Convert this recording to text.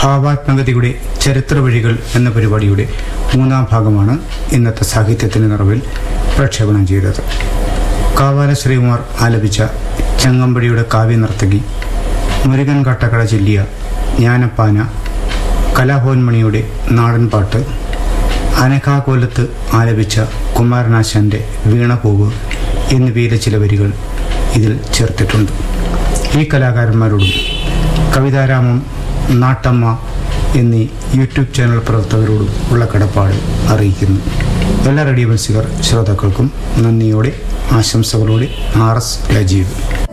ഭാവാത്മകതയുടെ ചരിത്ര വഴികൾ എന്ന പരിപാടിയുടെ മൂന്നാം ഭാഗമാണ് ഇന്നത്തെ സാഹിത്യത്തിന് നിറവിൽ പ്രക്ഷേപണം ചെയ്തത് കാവാല ശ്രീകുമാർ ആലപിച്ച ചങ്ങമ്പടിയുടെ കാവ്യനർത്തകി മുരുകൻ കട്ടക്കട ചൊല്ലിയ ജ്ഞാനപ്പാന കലാഭവൻമണിയുടെ നാടൻപാട്ട് അനഘാകൊല്ലത്ത് ആലപിച്ച കുമാരനാശാന്റെ വീണപൂവ് എന്നിവയിലെ ചില വരികൾ ഇതിൽ ചേർത്തിട്ടുണ്ട് ഈ കലാകാരന്മാരോടും കവിതാരാമം നാട്ടമ്മ എന്നീ യൂട്യൂബ് ചാനൽ പ്രവർത്തകരോടും ഉള്ള കടപ്പാട് അറിയിക്കുന്നു എല്ലാ റേഡിയോ മത്സികർ ശ്രോതാക്കൾക്കും നന്ദിയോടെ ആശംസകളോടെ ആർ എസ് രാജീവ്